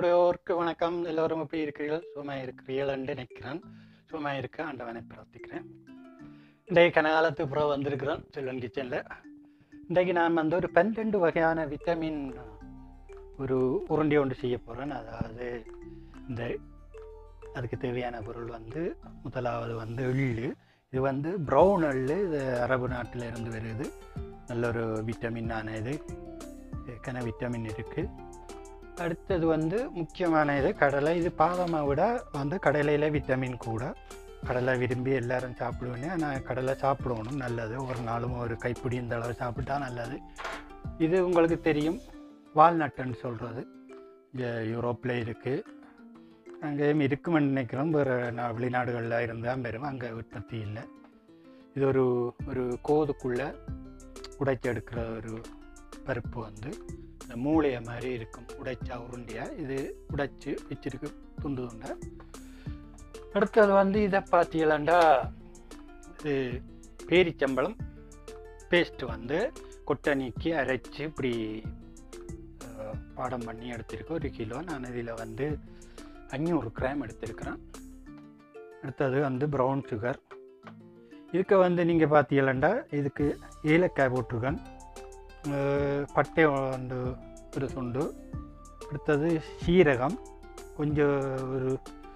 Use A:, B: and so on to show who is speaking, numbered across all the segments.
A: எல்லோருக்கும் வணக்கம் எல்லோரும் எப்படி இருக்கிறீர்கள் சும்மா இருக்கிறீர்கள் என்று நினைக்கிறேன் சும்மா இருக்க ஆண்டவனை பிரார்த்திக்கிறேன் இன்றைக்கு கனகாலத்து புறம் வந்திருக்கிறோம் செல்வன் கிச்சனில் இன்றைக்கு நான் வந்து ஒரு பன்னெண்டு வகையான விட்டமின் ஒரு உருண்டை ஒன்று செய்ய போகிறேன் அதாவது இந்த அதுக்கு தேவையான பொருள் வந்து முதலாவது வந்து எள்ளு இது வந்து ப்ரௌன் எள்ளு இது அரபு நாட்டில் இருந்து வருது நல்ல ஒரு விட்டமின்னான இது கன விட்டமின் இருக்குது அடுத்தது வந்து முக்கியமான இது கடலை இது பாதாமை விட வந்து கடலையில் விட்டமின் கூட கடலை விரும்பி எல்லாரும் சாப்பிடுவேன் ஆனால் கடலை சாப்பிடணும் நல்லது ஒரு நாளும் ஒரு கைப்பிடி இந்த அளவு சாப்பிட்டா நல்லது இது உங்களுக்கு தெரியும் வால்நட்டுன்னு சொல்கிறது இங்கே யூரோப்பில் இருக்குது அங்கேயும் இருக்குமென்னு நினைக்கிறோம் வேறு நான் வெளிநாடுகளில் இருந்தால் பெரும் அங்கே உற்பத்தி இல்லை இது ஒரு ஒரு கோதுக்குள்ளே உடைச்சி எடுக்கிற ஒரு பருப்பு வந்து இந்த மூளையை மாதிரி இருக்கும் உடைச்சா உருண்டையாக இது உடைச்சி வச்சிருக்கு துண்டு துண்டை அடுத்தது வந்து இதை பார்த்தீங்களாண்டா இது பேரிச்சம்பழம் பேஸ்ட்டு வந்து கொட்டை நீக்கி அரைச்சி இப்படி அஹ், பாடம் பண்ணி எடுத்திருக்கேன் ஒரு கிலோ நான் இதில் வந்து அஞ்சூறு கிராம் எடுத்திருக்கிறேன் அடுத்தது வந்து ப்ரௌன் சுகர் இதுக்கு வந்து நீங்கள் பார்த்தீங்களாண்டா இதுக்கு ஏலக்காய் போட்டிருக்கேன் அஹ் பட்டை வந்து ஒரு துண்டு அடுத்தது சீரகம் கொஞ்சம் ஒரு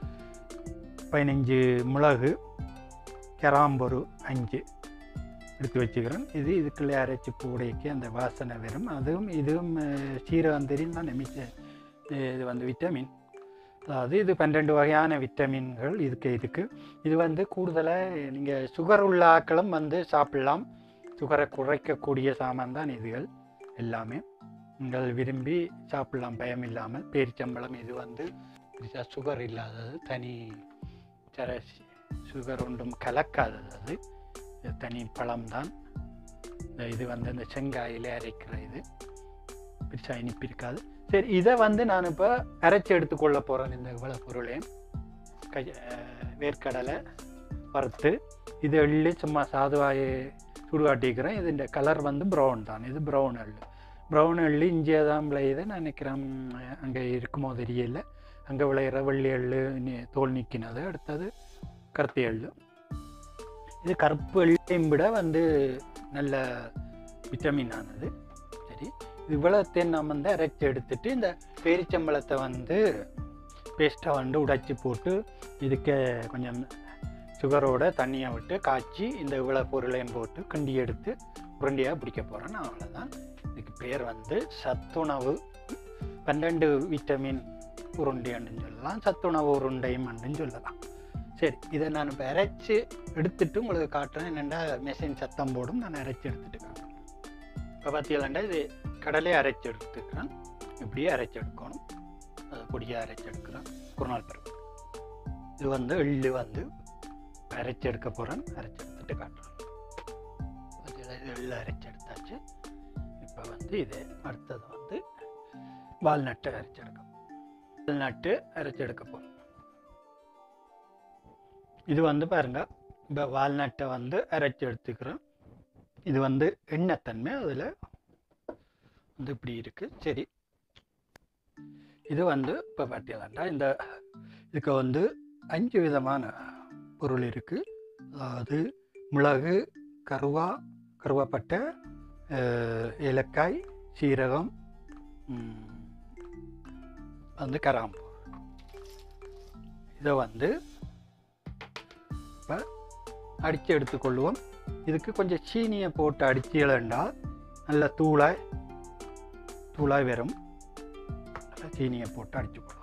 A: பதினஞ்சு மிளகு கிராம்பொரு அஞ்சு எடுத்து வச்சுக்கிறேன் இது இதுக்குள்ளே அரைச்சி பூடைக்கு அந்த வாசனை வரும் அதுவும் இதுவும் அஹ், சீரகம் தெரியும் தான் மிச்ச இது வந்து விட்டமின் அதாவது இது பன்னெண்டு வகையான விட்டமின்கள் இதுக்கு இதுக்கு இது வந்து கூடுதலாக நீங்கள் சுகர் உள்ள ஆக்களும் வந்து சாப்பிடலாம் சுகரை குறைக்கக்கூடிய சாமான் தான் இதுகள் எல்லாமே நீங்கள் விரும்பி சாப்பிடலாம் பயம் இல்லாமல் பேரிச்சம்பழம் இது வந்து பெருசா சுகர் இல்லாதது தனி சர சுகர் ஒன்றும் கலக்காதது அது இது தனி பழம்தான் இந்த இது வந்து இந்த செங்காயில் அரைக்கிற இது பெருசாக இனிப்பு இருக்காது சரி இதை வந்து நான் இப்போ அரைச்சி எடுத்துக்கொள்ள போகிறேன் இந்த இவ்வளோ பொருளையும் கை அஹ், வேர்க்கடலை வறுத்து இது எள்ளி சும்மா சாதுவாய் சுடுகாட்டிக்கிறேன் இது இந்த கலர் வந்து ப்ரௌன் தான் இது ப்ரௌன் எள்ளு ப்ரௌன் எள்ளு இங்கே தான் விளையுது நான் நினைக்கிறேன் அங்கே இருக்குமோ தெரியல அங்கே விளையிற வெள்ளி எள்ளு நி- தோல் நிற்கினது அடுத்தது கருத்து எள்ளு இது கருப்பு எள்ளையும் விட வந்து நல்ல விட்டமின் ஆனது சரி இவ்வளோத்தையும் நம்ம வந்து அரைச்சி எடுத்துட்டு இந்த பேரிச்சம்பழத்தை வந்து பேஸ்ட்டாக வந்து உடைச்சி போட்டு இதுக்கு கொஞ்சம் சுகரோட தண்ணியை விட்டு காய்ச்சி இந்த இவ்வளோ பொருளையும் போட்டு கிண்டி எடுத்து உருண்டையாக பிடிக்க போகிறேன் அவ்வளோதான் இதுக்கு பேர் வந்து சத்துணவு பன்னெண்டு விட்டமின் உருண்டைன்னு சொல்லலாம் சத்துணவு உருண்டையும் சொல்லலாம் சரி இதை நான் இப்போ அரைச்சி எடுத்துட்டு உங்களுக்கு காட்டுறேன் என்னென்னா மெஷின் சத்தம் போடும் நான் அரைச்சி எடுத்துட்டு காட்டுறேன் இப்போ பார்த்தீங்களாண்டா இது கடலையை அரைச்சி எடுத்துக்கிறேன் இப்படியே அரைச்சி எடுக்கணும் அது பொடியாக அரைச்சி எடுக்கிறேன் ஒரு நாள் பிறகு இது வந்து எள்ளு வந்து அரைச்சி எடுக்க போகிறேன் அரைச்சி எடுத்துட்டு காட்டுறேன் பார்த்தீங்களா இது எள்ளு அரைச்சி எடுத்தாச்சு இப்போ வந்து இது அடுத்தது வந்து வால்நட்டை அரைச்சி எடுக்க வால்நட்டு அரைச்சி எடுக்க போகிறோம் இது வந்து பாருங்க இப்போ வால்நட்டை வந்து அரைச்சி எடுத்துக்கிறோம் இது வந்து எண்ணெய்த்தன்மை அதில் வந்து இப்படி இருக்குது சரி இது வந்து இப்போ பார்த்தீங்களாண்டா இந்த இதுக்கு வந்து அஞ்சு விதமான பொருள் இருக்குது அதாவது மிளகு கருவா கருவாப்பட்டை அஹ், ஏலக்காய் சீரகம் ம், வந்து கராம்பு இதை வந்து இப்போ அடித்து எடுத்துக்கொள்வோம் இதுக்கு கொஞ்சம் சீனியை போட்டு அடித்து இழந்தால் நல்ல தூளாய் தூளாய் வரும் நல்லா சீனியை போட்டு அடித்து கொள்வோம்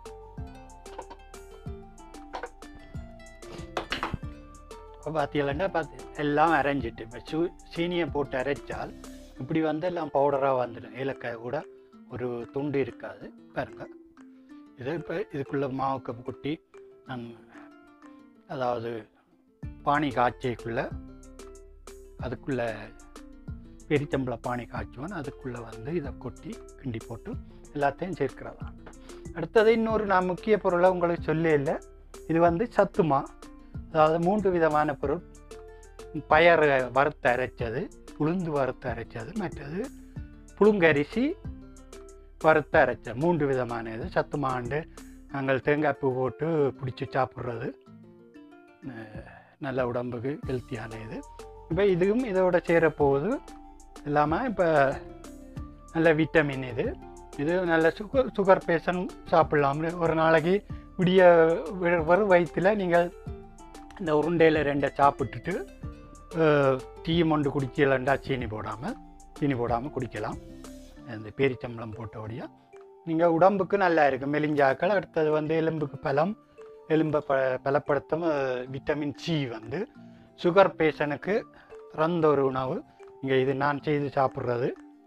A: இப்போ பார்த்தீங்களா பார்த்து எல்லாம் அரைஞ்சிட்டு இப்போ சூ சீனியை போட்டு அரைச்சால் இப்படி வந்து எல்லாம் பவுடராக வந்துடும் ஏலக்காய் கூட ஒரு துண்டு இருக்காது பாருங்க இது இப்போ இதுக்குள்ளே மாவு கப்பு கொட்டி நான் அதாவது பானி காய்ச்சிக்குள்ளே அதுக்குள்ளே பெரிச்சம்பள பானி காய்ச்சுவேன் அதுக்குள்ளே வந்து இதை கொட்டி கிண்டி போட்டு எல்லாத்தையும் சேர்க்கிறதா அடுத்தது இன்னொரு நான் முக்கிய பொருளை உங்களுக்கு சொல்ல இல்லை இது வந்து சத்துமா அதாவது மூன்று விதமான பொருள் பயறு வறுத்து அரைச்சது உளுந்து வறுத்து அரைச்சது மற்றது புழுங்கரிசி வறுத்த அரைச்ச மூன்று விதமான இது சத்து மாண்டு நாங்கள் தேங்காய் பூ போட்டு பிடிச்சி சாப்பிட்றது அஹ், நல்ல உடம்புக்கு ஹெல்த்தியான இது இப்போ இதுவும் இதோட சேர போகுது இல்லாமல் இப்போ நல்ல விட்டமின் இது இது நல்ல சுகர் சுகர் பேஷண்ட் சாப்பிட்லாம் ஒரு நாளைக்கு விடிய வெ- வெறும் வயிற்றில் நீங்கள் இந்த உருண்டையில் ரெண்டை சாப்பிட்டுட்டு அஹ், டீ மொண்டு குடிக்கலண்டா சீனி போடாமல் சீனி போடாமல் குடிக்கலாம் இந்த பேரிச்சம்பளம் போட்டபடியாக நீங்கள் உடம்புக்கு நல்லா இருக்கும் மெலிஞ்சாக்கள் அடுத்தது வந்து எலும்புக்கு பலம் எலும்பை ப பலப்படுத்தும் அஹ், விட்டமின் சி வந்து சுகர் பேஷனுக்கு சிறந்த ஒரு உணவு இங்கே இது நான் செய்து சாப்பிட்றது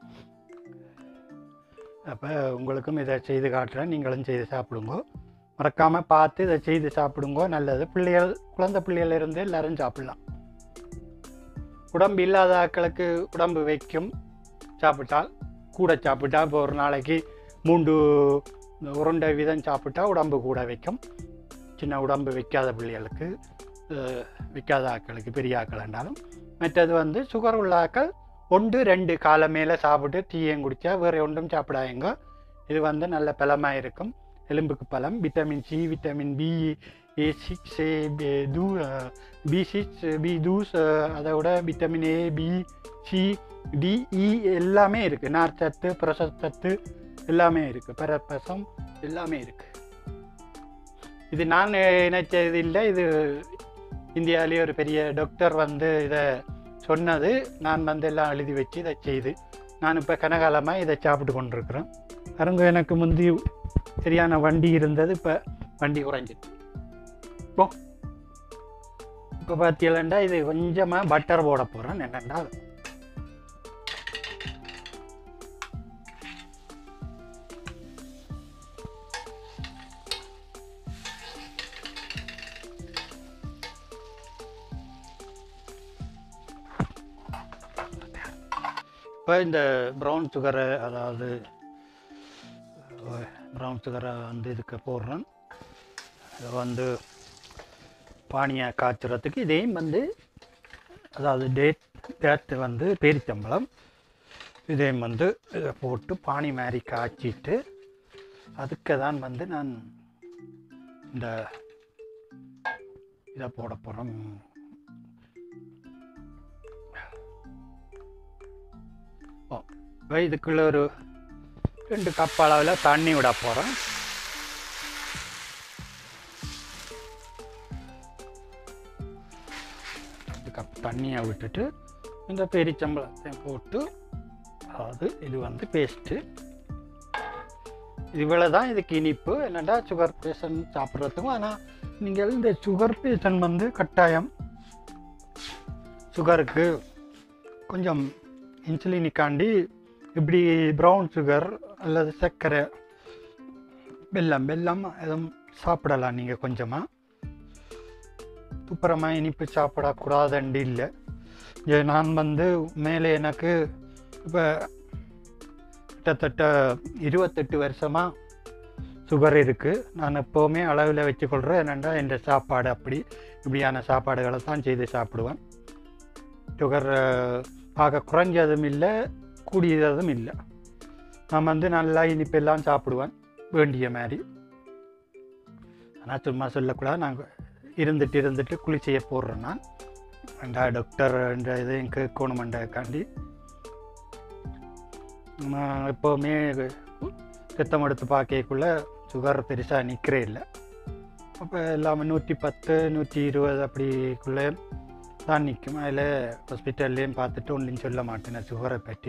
A: அப்போ உங்களுக்கும் இதை செய்து காட்டுறேன் நீங்களும் செய்து சாப்பிடுங்க மறக்காமல் பார்த்து இதை செய்து சாப்பிடுங்க நல்லது பிள்ளைகள் குழந்தை பிள்ளைகள் இருந்து எல்லாரும் சாப்பிடலாம் உடம்பு இல்லாத ஆட்களுக்கு உடம்பு வைக்கும் சாப்பிட்டால் கூட சாப்பிட்டா இப்போ ஒரு நாளைக்கு மூன்று உருண்டை வீதம் சாப்பிட்டா உடம்பு கூட வைக்கும் சின்ன உடம்பு வைக்காத பிள்ளைகளுக்கு அஹ், வைக்காத ஆட்களுக்கு பெரிய ஆட்கள் என்றாலும் மற்றது வந்து சுகர் உள்ள ஆட்கள் ஒன்று ரெண்டு காலை மேலே சாப்பிட்டு டீயும் குடித்தா வேறு ஒன்றும் சாப்பிடாதீங்க இது வந்து நல்ல பலமாக இருக்கும் எலும்புக்கு பலம் vitamin C vitamin B A six A two B six B twos அதை விட vitamin A B C D E எல்லாமே இருக்குது நார்ச்சத்து பிரசச்சத்து எல்லாமே இருக்குது பரப்பசம் எல்லாமே இருக்குது இது நான் நினைச்சது இல்லை இது இந்தியாவிலேயே ஒரு பெரிய டாக்டர் வந்து இதை சொன்னது நான் வந்து எல்லாம் எழுதி வச்சு இதை செய்து நான் இப்போ கனகாலமாக இதை சாப்பிட்டு கொண்டிருக்கிறேன் அருங்க எனக்கு முந்தி சரியான வண்டி இருந்தது இப்போ வண்டி குறைஞ்சிட்டு இப்போ இப்போ பார்த்தீங்களா இது கொஞ்சமாக பட்டர் போட போகிறேன் என்னென்னா இப்போ இந்த ப்ரௌன் சுகரை அதாவது ப்ரௌன் சுகரை வந்து இதுக்கு போடுறேன் இதை வந்து பானியை காய்ச்சுறதுக்கு இதையும் வந்து அதாவது டேட் டேட் வந்து பேரிச்சம்பழம் இதையும் வந்து இதை போட்டு பானி மாதிரி காய்ச்சிட்டு அதுக்கு தான் வந்து நான் இந்த இதை போட போகிறோம் இப்போ இதுக்குள்ள ஒரு ரெண்டு கப் அளவில் தண்ணி விட போகிறேன் ரெண்டு கப் தண்ணியை விட்டுட்டு இந்த பெரிச்சம்பளத்தை போட்டு அதாவது இது வந்து பேஸ்ட்டு இவ்வளோ தான் இதுக்கு இனிப்பு என்னடா சுகர் பேஷண்ட் சாப்பிட்றதுக்கும் ஆனால் நீங்கள் இந்த சுகர் பேஷண்ட் வந்து கட்டாயம் சுகருக்கு கொஞ்சம் இன்சுலினுக்காண்டி இப்படி ப்ரௌன் சுகர் அல்லது சர்க்கரை வெல்லம் வெல்லம் எதுவும் சாப்பிடலாம் நீங்கள் கொஞ்சமாக துப்புரமாக இனிப்பு சாப்பிடக்கூடாதுண்டு இல்லை இங்க நான் வந்து மேலே எனக்கு இப்போ கிட்டத்தட்ட இருபத்தெட்டு வருஷமாக சுகர் இருக்குது நான் எப்போவுமே அளவில் வச்சுக்கொள்கிறேன் என்னென்னா என் சாப்பாடு அப்படி இப்படியான சாப்பாடுகளை தான் செய்து சாப்பிடுவேன் சுகர் பார்க்க குறைஞ்சதும் இல்லை கூடியதும் இல்லை நான் வந்து நல்லா இனிப்பெல்லாம் சாப்பிடுவேன் வேண்டிய மாதிரி ஆனால் சும்மா சொல்லக்கூடாது நாங்கள் இருந்துட்டு இருந்துட்டு குளிச்சையை போடுறேன் நான் ரெண்டா டாக்டர் என்ற இதையும் கேட்கணுமெண்டக்காண்டி நான் எப்போவுமே ரத்தம் எடுத்து பார்க்கக்குள்ள சுகர் பெருசாக நிற்கிறே இல்லை அப்போ எல்லாமே நூற்றி பத்து நூற்றி இருபது அப்படிக்குள்ளே தான் நிற்கும் அதில் ஹாஸ்பிட்டல்லையும் பார்த்துட்டு ஒன்றையும் சொல்ல மாட்டேன் சுகரை பற்றி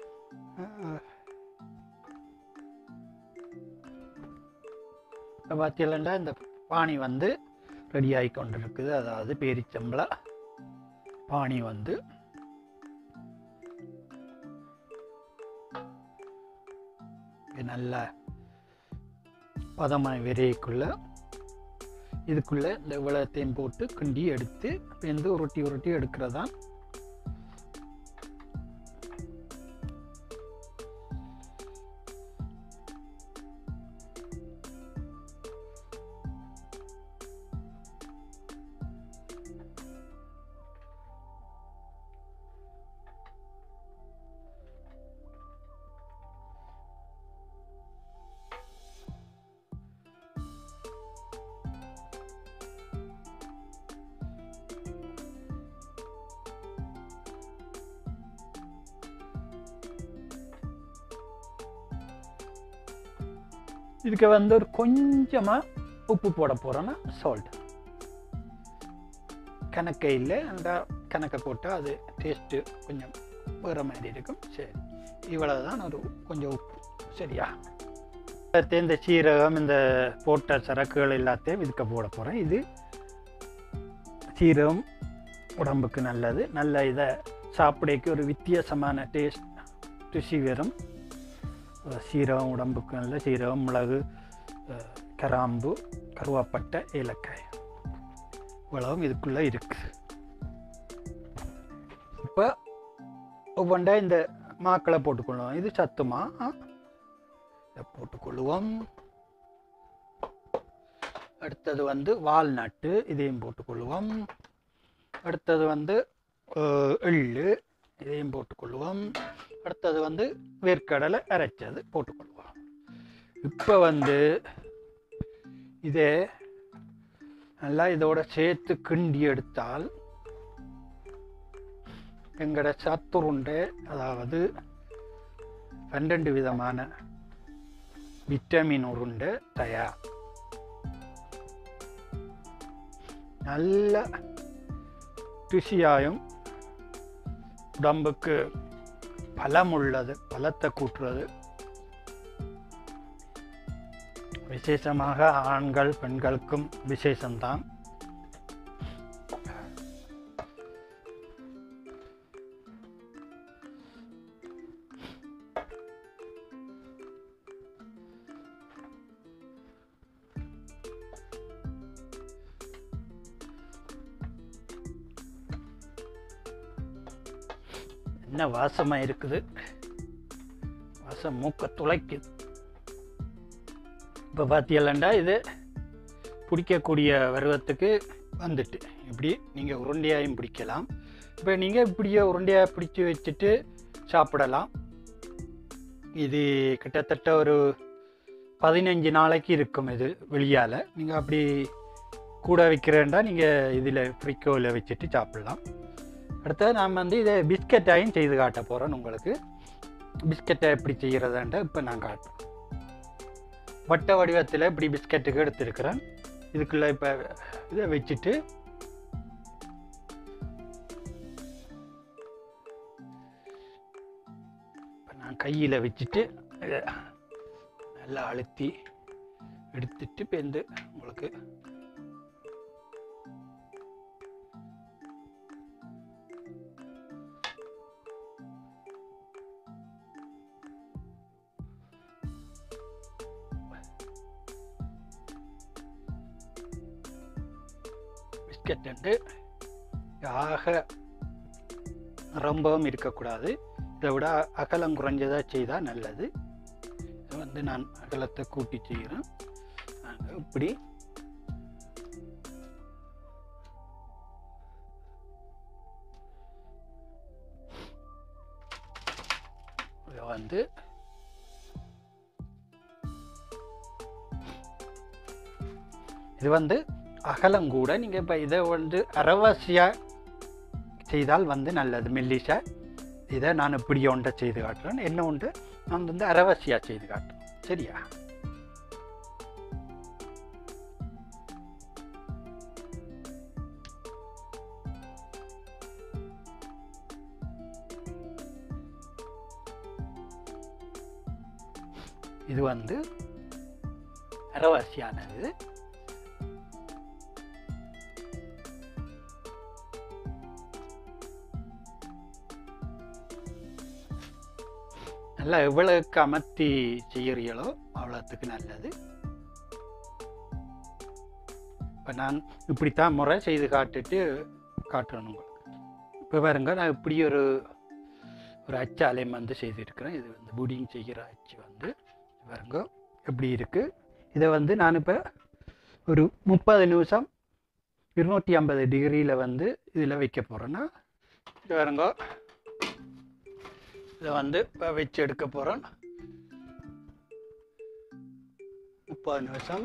A: இப்போ பார்த்தீங்கன்னா இந்த பானி வந்து ரெடி ஆகி கொண்டு இருக்குது அதாவது பேரிச்சம்பள பானி வந்து இது நல்ல பதமான விரைக்குள்ள இதுக்குள்ளே இந்த விளத்தையும் போட்டு கிண்டி எடுத்து வெந்து உருட்டி உருட்டி எடுக்கிறதான் இதுக்கு வந்து ஒரு கொஞ்சமாக உப்பு போட போகிறோன்னா சால்ட் கணக்கே இல்லை அந்த கணக்கை போட்டால் அது டேஸ்ட்டு கொஞ்சம் வேறு மாதிரி இருக்கும் சரி இவ்வளவு தான் ஒரு கொஞ்சம் உப்பு சரியா அடுத்து இந்த சீரகம் இந்த போட்ட சரக்குகள் எல்லாத்தையும் இதுக்கு போட போகிறேன் இது சீரகம் உடம்புக்கு நல்லது நல்ல இதை சாப்பிடைக்கு ஒரு வித்தியாசமான டேஸ்ட் ருசி வரும் அஹ் சீரகம் உடம்புக்கு நல்ல சீரகம் மிளகு அஹ் கராம்பு கருவாப்பட்டை ஏலக்காய் இவ்வளவும் இதுக்குள்ளே இருக்குது இப்போ ஒவ்வொன்றா இந்த மாக்களை போட்டுக்கொள்ளுவோம் இது சத்துமா இதை போட்டுக்கொள்ளுவோம் அடுத்தது வந்து வால்நட்டு இதையும் போட்டுக்கொள்ளுவோம் அடுத்தது வந்து அஹ், எள்ளு இதையும் போட்டுக்கொள்ளுவோம் அடுத்தது வந்து வேர்க்கடலை அரைச்சது போட்டுக்கொள்வோம் இப்போ வந்து இதே நல்லா இதோட சேர்த்து கிண்டி எடுத்தால் எங்களோட சத்துருண்டை அதாவது பன்னெண்டு விதமான விட்டமின் உருண்டை தயார் நல்ல ருசியாயும் உடம்புக்கு பலம் உள்ளது பலத்தை கூட்டுறது விசேஷமாக ஆண்கள் பெண்களுக்கும் விசேஷம்தான் என்ன வாசமா இருக்குது வாசம் மூக்க துளைக்குது இப்போ பார்த்தீங்களா இது பிடிக்கக்கூடிய பருவத்துக்கு வந்துட்டு இப்படி நீங்கள் உருண்டையாயும் பிடிக்கலாம் இப்போ நீங்கள் இப்படியே உருண்டையாக பிடிச்சி வச்சுட்டு சாப்பிடலாம் இது கிட்டத்தட்ட ஒரு பதினஞ்சு நாளைக்கு இருக்கும் இது வெளியால் நீங்கள் அப்படி கூட வைக்கிறேன்டா நீங்கள் இதில் ஃப்ரிக்கோவில் வச்சுட்டு சாப்பிடலாம் அடுத்தது நான் வந்து இதை பிஸ்கட்டாயும் செய்து காட்ட போகிறேன் உங்களுக்கு பிஸ்கட்டை எப்படி செய்கிறதான்டா இப்போ நான் காட்டுறேன் வட்ட வடிவத்தில் இப்படி பிஸ்கட்டுக்கு எடுத்துருக்கிறேன் இதுக்குள்ளே இப்போ இதை வச்சுட்டு இப்போ நான் கையில் வச்சுட்டு இதை நல்லா அழுத்தி எடுத்துட்டு இப்போ இந்த உங்களுக்கு பிஸ்கட் வந்து ஆக ரொம்பவும் இருக்கக்கூடாது இதை விட அகலம் குறைஞ்சதாக செய்தால் நல்லது இது வந்து நான் அகலத்தை கூட்டி செய்கிறேன் நாங்க இப்படி இதை வந்து இது வந்து அகலம் கூட நீங்கள் இப்போ இதை வந்து அரவாசியாக செய்தால் வந்து நல்லது மெல்லிசா இதை நான் இப்படி ஒன்றை செய்து காட்டுறேன் என்ன உண்டு நான் வந்து அரவாசியாக செய்து காட்டுறேன் சரியா இது வந்து அரவாசியானது நல்லா எவ்வளவுக்கு அமர்த்தி செய்கிறீங்களோ அவ்வளோத்துக்கு நல்லது இப்போ நான் இப்படித்தான் முறை செய்து காட்டுட்டு காட்டுறேன் உங்களுக்கு இப்போ பாருங்க நான் இப்படி ஒரு ஒரு அச்சாலயம் வந்து செய்திருக்கிறேன் இது வந்து புடிங் செய்கிற அச்சு வந்து பாருங்க எப்படி இருக்குது இதை வந்து நான் இப்போ ஒரு முப்பது நிமிஷம் இருநூற்றி ஐம்பது டிகிரியில் வந்து இதில் வைக்க போகிறேன்னா இது பாருங்க இதை வந்து இப்போ வச்சு எடுக்க போகிறோம் முப்பது நிமிஷம்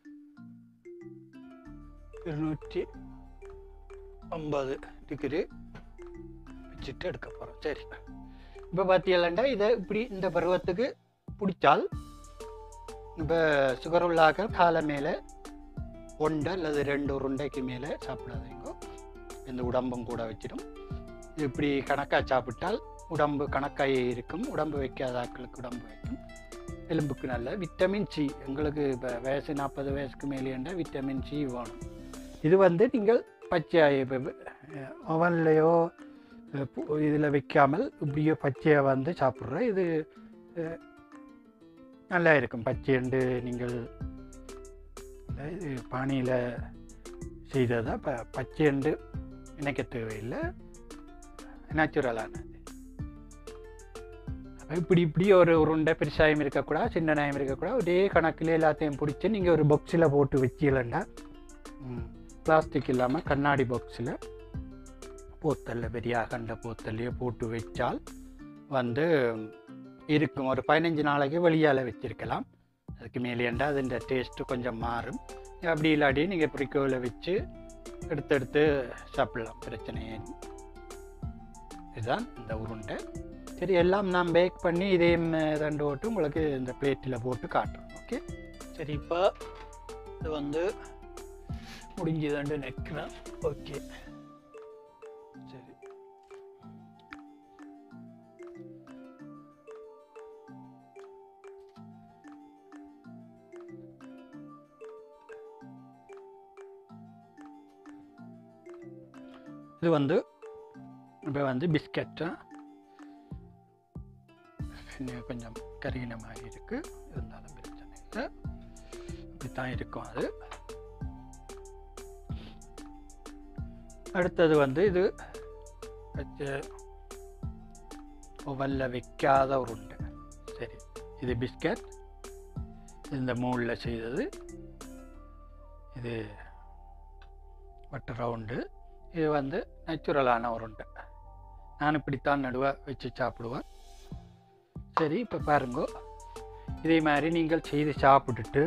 A: இருநூற்றி ஐம்பது டிகிரி வச்சுட்டு எடுக்க போகிறோம் சரி இப்போ பார்த்தீங்களாண்டா இதை இப்படி இந்த பருவத்துக்கு பிடிச்சால் இப்போ சுகர் உள்ளாக்கள் காலை மேலே ஒன்று அல்லது ரெண்டு உருண்டைக்கு மேலே சாப்பிடாதீங்க இந்த உடம்பும் கூட வச்சிடும் இப்படி கணக்காக சாப்பிட்டால் உடம்பு கணக்காக இருக்கும் உடம்பு வைக்காத ஆட்களுக்கு உடம்பு வைக்கும் எலும்புக்கு நல்ல விட்டமின் சி எங்களுக்கு இப்போ வயசு நாற்பது வயசுக்கு மேலேண்டா விட்டமின் சி வேணும் இது வந்து நீங்கள் பச்சையாக இப்போ ஓவன்லேயோ இதில் வைக்காமல் இப்படியோ பச்சையை வந்து சாப்பிட்ற இது அஹ், நல்லா இருக்கும் பச்சையண்டு நீங்கள் இல்ல, இது பானியில் செய்ததா ப பச்சையண்டு நினைக்க தேவையில்லை நேச்சுரலானது அப்போ இப்படி இப்படி ஒரு உருண்டை பெருசாயும் இருக்கக்கூடாது சின்ன நாயம் இருக்கக்கூடாது ஒரே கணக்கில் எல்லாத்தையும் பிடிச்சி நீங்கள் ஒரு பாக்ஸில் போட்டு வச்சிடலண்டா பிளாஸ்டிக் இல்லாமல் கண்ணாடி பாக்ஸில் போத்தலில் பெரிய அகண்ட போத்தல்லையோ போட்டு வச்சால் வந்து இருக்கும் ஒரு பதினஞ்சு நாளைக்கு வெளியால் வச்சிருக்கலாம் அதுக்கு மேலேண்டா அதுன்ற டேஸ்ட்டு கொஞ்சம் மாறும் அப்படி இல்லாட்டி நீங்கள் பிரிக்கோவில் வச்சு எடுத்து எடுத்து சாப்பிடலாம் பிரச்சனையே இல்லை. இதுதான் இந்த உருண்டை சரி எல்லாம் நான் பேக் பண்ணி இதையும் ரெண்டு ஓட்டு உங்களுக்கு இந்த பிளேட்டில் போட்டு காட்டுறோம் ஓகே சரி இப்போ இது வந்து முடிஞ்சதுண்டு நிற்கிறேன் ஓகே சரி இது வந்து இப்போ வந்து பிஸ்கட்டு இன்னும் கொஞ்சம் கருகின மாதிரி இருக்குது இருந்தாலும் பிரச்சனை இல்லை இப்படி தான் இருக்கும் அது அடுத்தது வந்து இது வச்சு ஓவனில் வைக்காத உருண்டை சரி இது பிஸ்கட் இந்த மூடில் செய்தது இது வட்ட ரவுண்டு இது வந்து நேச்சுரலான உருண்டை நான் இப்படித்தான் நடுவாக வச்சு சாப்பிடுவேன் சரி இப்போ பாருங்க இதே மாதிரி நீங்கள் செய்து சாப்பிட்டுட்டு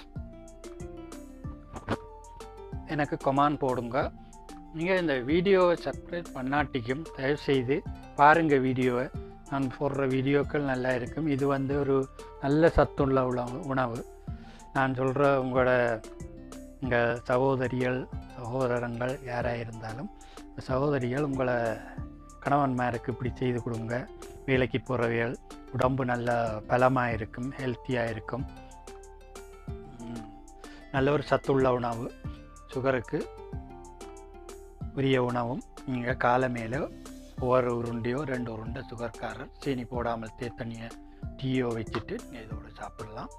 A: எனக்கு கொமான் போடுங்க நீங்கள் இந்த வீடியோவை சப்ஸ்கிரைப் பண்ணாட்டிக்கும் தயவுசெய்து பாருங்கள் வீடியோவை நான் போடுற வீடியோக்கள் நல்லா இருக்கும் இது வந்து ஒரு நல்ல சத்துள்ள உணவு உணவு நான் சொல்கிற உங்களோட உங்கள் சகோதரிகள் சகோதரங்கள் யாராக இருந்தாலும் இந்த சகோதரிகள் உங்களை கணவன்மாருக்கு இப்படி செய்து கொடுங்க வேலைக்கு போகிறவைகள் உடம்பு நல்ல பலமாக இருக்கும் ஹெல்த்தியாக இருக்கும் ம், நல்ல ஒரு சத்துள்ள உணவு சுகருக்கு உரிய உணவும் நீங்கள் காலை மேலே ஒரு உருண்டையோ ரெண்டு உருண்டை சுகர்காரர் சீனி போடாமல் தேத்தனியை டீயோ வச்சுட்டு நீங்கள் இதோட சாப்பிடலாம்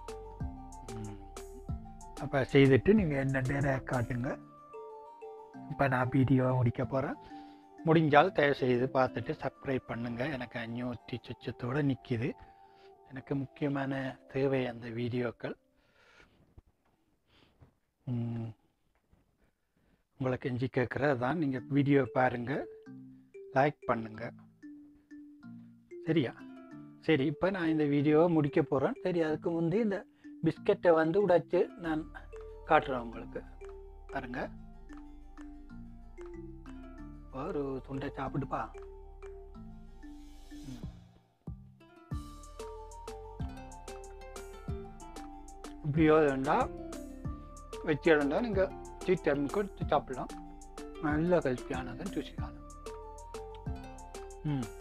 A: அப்போ செய்துட்டு நீங்கள் என்ன நேரம் காட்டுங்க இப்போ நான் வீடியோவை முடிக்க போகிறேன் முடிஞ்சால் தயவு செய்து பார்த்துட்டு சப்ஸ்கிரைப் பண்ணுங்கள் எனக்கு அஞ்சூற்றி சொச்சத்தோடு நிற்கிது எனக்கு முக்கியமான தேவை அந்த வீடியோக்கள் ம், உங்களை கெஞ்சி கேட்குறது தான் நீங்கள் வீடியோ பாருங்கள் லைக் பண்ணுங்கள் சரியா சரி இப்போ நான் இந்த வீடியோவை முடிக்க போகிறேன் சரி அதுக்கு முந்தி இந்த பிஸ்கட்டை வந்து உடைச்சு நான் காட்டுறேன் உங்களுக்கு பாருங்க ஒரு துண்டை சாப்பிடுப்பா ம். இப்படியோ வேண்டாம் வச்சு இருந்தா நீங்கள் ஸ்வீட் டைமுக்கு எடுத்து சாப்பிடலாம் நல்ல ஹெல்த்தியானதுன்னு ருசியானது ம்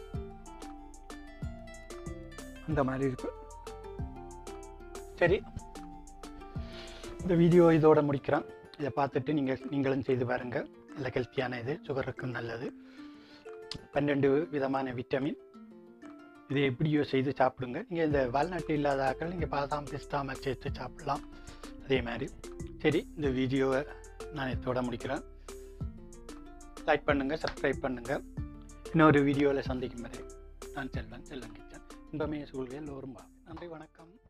A: அந்த மாதிரி இருக்கு சரி இந்த வீடியோ இதோட முடிக்கிறேன் இதை பார்த்துட்டு நீங்கள் நீங்களும் செய்து பாருங்கள் நல்ல ஹெல்த்தியான இது சுகருக்கும் நல்லது பன்னெண்டு விதமான விட்டமின் இதை எப்படியோ செய்து சாப்பிடுங்க நீங்கள் இந்த வால்நட்டு இல்லாத ஆக்கள் நீங்கள் பாதாம் பிஸ்தாம சேர்த்து சாப்பிடலாம் அதே மாதிரி சரி இந்த வீடியோவை நான் இதோட முடிக்கிறேன் லைக் பண்ணுங்கள் சப்ஸ்கிரைப் பண்ணுங்கள் இன்னொரு வீடியோவில் சந்திக்கும் வரை நான் செல்வன் செல்வன் கிச்சன் இன்பமே சூழ்வியல் ஓரும் நன்றி வணக்கம்